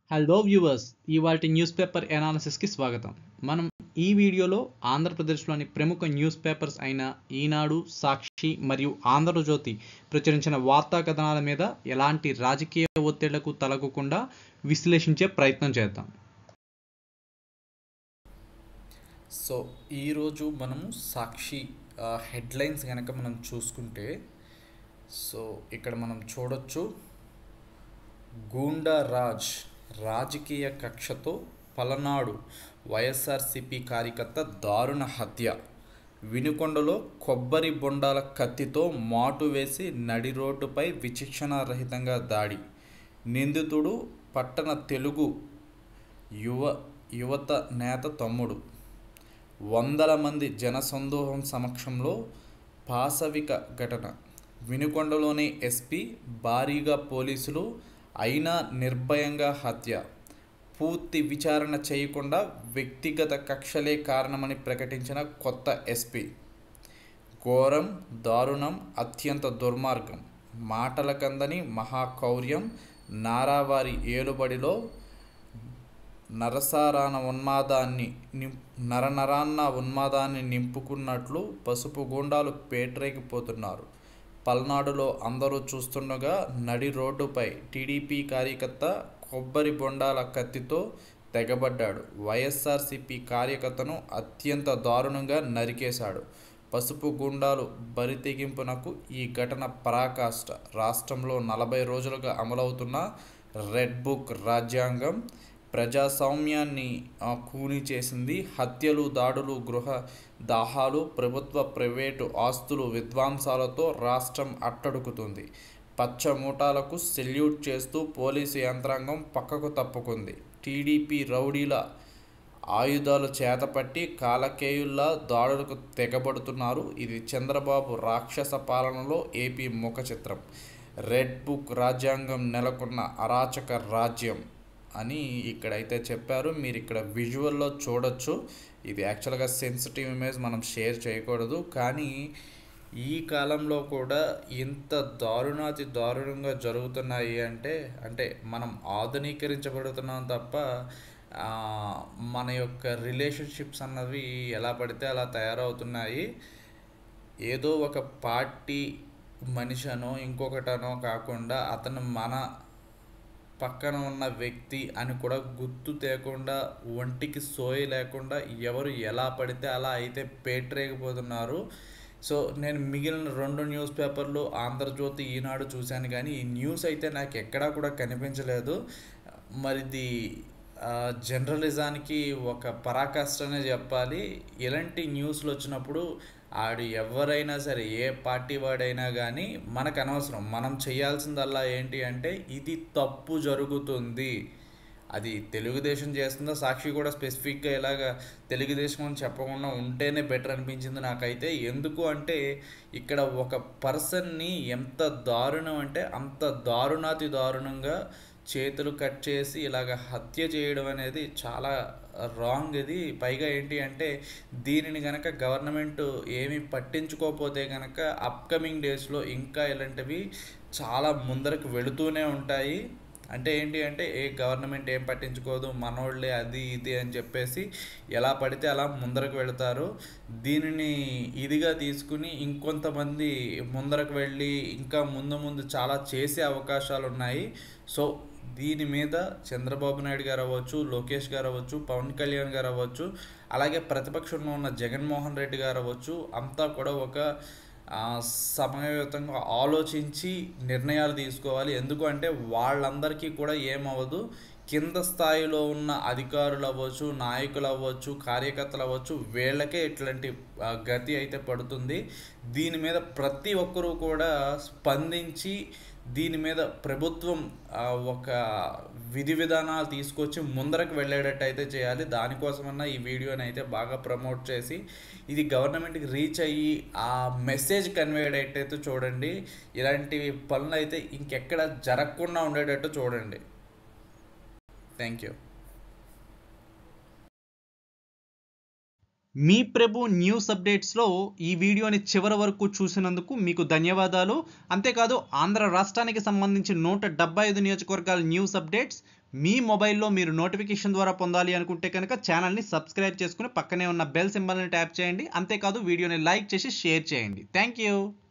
hello viewers ఇవాటి news paper ఎనాలిసిస్కి స్వాగతం మనం ఈ వీడియోలో ఆంధ్రప్రదేశ్లోని ప్రముఖ న్యూస్ పేపర్స్ అయిన ఈనాడు సాక్షి మరియు ఆంధ్రజ్యోతి ప్రచురించిన వార్తా కథనాల మీద ఎలాంటి రాజకీయ ఒత్తిళ్లకు తలగకుండా విశ్లేషించే ప్రయత్నం చేద్దాం సో ఈరోజు మనము సాక్షి హెడ్లైన్స్ కనుక మనం చూసుకుంటే సో ఇక్కడ మనం చూడొచ్చు గూండా రాజ్ రాజకీయ కక్షతో పలనాడు వైఎస్ఆర్సిపి కార్యకర్త దారుణ హత్య వినుకొండలో కొబ్బరి బొండాల కత్తితో మాటు వేసి నడి రోడ్డుపై విచక్షణారహితంగా దాడి నిందితుడు పట్టణ తెలుగు యువ యువత నేత తమ్ముడు వందల మంది జనసందోహం సమక్షంలో పాశవిక ఘటన వినుకొండలోని ఎస్పీ భారీగా పోలీసులు అయినా నిర్భయంగా హత్య పూర్తి విచారణ చేయకుండా వ్యక్తిగత కక్షలే కారణమని ప్రకటించిన కొత్త ఎస్పీ ఘోరం దారుణం అత్యంత దుర్మార్గం మాటల కందని మహాకౌర్యం నారావారి ఏలుబడిలో నరసారాన ఉన్మాదాన్ని నిం నరనరాన్న ఉన్మాదాన్ని నింపుకున్నట్లు పసుపు గుండాలు పేటరేగిపోతున్నారు పల్నాడులో అందరూ చూస్తుండగా నడి రోడ్డుపై టీడీపీ కార్యకర్త కొబ్బరి బొండాల కత్తితో తెగబడ్డాడు వైఎస్ఆర్సిపి కార్యకర్తను అత్యంత దారుణంగా నరికేశాడు పసుపు గుండాలు బరితెగింపునకు ఈ ఘటన పరాకాష్ట రాష్ట్రంలో నలభై రోజులుగా అమలవుతున్న రెడ్ బుక్ రాజ్యాంగం ప్రజాస్వామ్యాన్ని కూని చేసింది హత్యలు దాడులు గృహ దాహాలు ప్రభుత్వ ప్రైవేటు ఆస్తులు విధ్వంసాలతో రాష్ట్రం అట్టడుకుతుంది పచ్చ మూటాలకు సెల్యూట్ చేస్తూ పోలీసు యంత్రాంగం పక్కకు తప్పుకుంది టీడీపీ రౌడీల ఆయుధాలు చేతపట్టి కాలకేయుల్లా దాడులకు తెగబడుతున్నారు ఇది చంద్రబాబు రాక్షస పాలనలో ఏపీ ముఖ చిత్రం రెడ్ బుక్ రాజ్యాంగం నెలకొన్న అరాచక రాజ్యం అని ఇక్కడైతే చెప్పారు మీరు ఇక్కడ విజువల్లో చూడొచ్చు ఇది యాక్చువల్గా సెన్సిటివ్ ఇమేజ్ మనం షేర్ చేయకూడదు కానీ ఈ కాలంలో కూడా ఇంత దారుణాతి దారుణంగా జరుగుతున్నాయి అంటే అంటే మనం ఆధునీకరించబడుతున్నాం తప్ప మన యొక్క రిలేషన్షిప్స్ అన్నవి ఎలా పడితే అలా తయారవుతున్నాయి ఏదో ఒక పార్టీ మనిషనో ఇంకొకటనో కాకుండా అతను మన పక్కన ఉన్న వ్యక్తి అని కూడా గుర్తు తేకుండా ఒంటికి సోయి లేకుండా ఎవరు ఎలా పడితే అలా అయితే పేటరేగిపోతున్నారు సో నేను మిగిలిన రెండు న్యూస్ పేపర్లు ఆంధ్రజ్యోతి ఈనాడు చూశాను కానీ ఈ న్యూస్ అయితే నాకు ఎక్కడా కూడా కనిపించలేదు మరిది జర్నలిజానికి ఒక పరాకాష్ఠనే చెప్పాలి ఇలాంటి న్యూస్లు వచ్చినప్పుడు ఆడు ఎవరైనా సరే ఏ పార్టీ వాడైనా కానీ మనకు అనవసరం మనం చేయాల్సిందల్లా ఏంటి అంటే ఇది తప్పు జరుగుతుంది అది తెలుగుదేశం చేస్తుందో సాక్షి కూడా స్పెసిఫిక్గా ఇలాగ తెలుగుదేశం అని చెప్పకుండా ఉంటేనే బెటర్ అనిపించింది నాకైతే ఎందుకు అంటే ఇక్కడ ఒక పర్సన్ని ఎంత దారుణం అంటే అంత దారుణాతి దారుణంగా చేతులు కట్ చేసి ఇలాగ హత్య చేయడం అనేది చాలా రాంగ్ ఇది పైగా ఏంటి అంటే దీనిని కనుక గవర్నమెంట్ ఏమి పట్టించుకోకపోతే కనుక అప్కమింగ్ డేస్లో ఇంకా ఇలాంటివి చాలా ముందరకు వెళుతూనే ఉంటాయి అంటే ఏంటి అంటే ఏ గవర్నమెంట్ ఏం పట్టించుకోదు మనోళ్ళే అది ఇది అని చెప్పేసి ఎలా పడితే అలా ముందరకు వెళతారు దీనిని ఇదిగా తీసుకుని ఇంకొంతమంది ముందరకు వెళ్ళి ఇంకా ముందు ముందు చాలా చేసే అవకాశాలు ఉన్నాయి సో దీని మీద చంద్రబాబు నాయుడు గారు అవ్వచ్చు లోకేష్ గారు అవ్వచ్చు పవన్ కళ్యాణ్ గారు అవ్వచ్చు అలాగే ప్రతిపక్షంలో ఉన్న జగన్మోహన్ రెడ్డి గారు అవ్వచ్చు అంతా కూడా ఒక సమయయుతంగా ఆలోచించి నిర్ణయాలు తీసుకోవాలి ఎందుకు అంటే వాళ్ళందరికీ కూడా ఏమవ్వదు కింద స్థాయిలో ఉన్న అధికారులు అవ్వచ్చు నాయకులు అవ్వచ్చు కార్యకర్తలు అవ్వచ్చు వీళ్ళకే ఇట్లాంటి గతి అయితే పడుతుంది దీని మీద ప్రతి ఒక్కరూ కూడా స్పందించి దీని మీద ప్రభుత్వం ఒక విధి విధానాలు తీసుకొచ్చి ముందరకు వెళ్ళేటట్టు అయితే చేయాలి దానికోసమన్నా ఈ వీడియోని అయితే బాగా ప్రమోట్ చేసి ఇది గవర్నమెంట్కి రీచ్ అయ్యి ఆ మెసేజ్ కన్వే అయ్యేటట్టు చూడండి ఇలాంటి పనులు అయితే ఇంకెక్కడ జరగకుండా ఉండేటట్టు చూడండి థ్యాంక్ యూ మీ ప్రభు న్యూస్ అప్డేట్స్లో ఈ వీడియోని చివరి వరకు చూసినందుకు మీకు ధన్యవాదాలు అంతేకాదు ఆంధ్ర రాష్ట్రానికి సంబంధించి నూట డెబ్బై ఐదు నియోజకవర్గాల న్యూస్ అప్డేట్స్ మీ మొబైల్లో మీరు నోటిఫికేషన్ ద్వారా పొందాలి అనుకుంటే కనుక ఛానల్ని సబ్స్క్రైబ్ చేసుకుని పక్కనే ఉన్న బెల్ సింబల్ని ట్యాప్ చేయండి అంతేకాదు వీడియోని లైక్ చేసి షేర్ చేయండి థ్యాంక్ యూ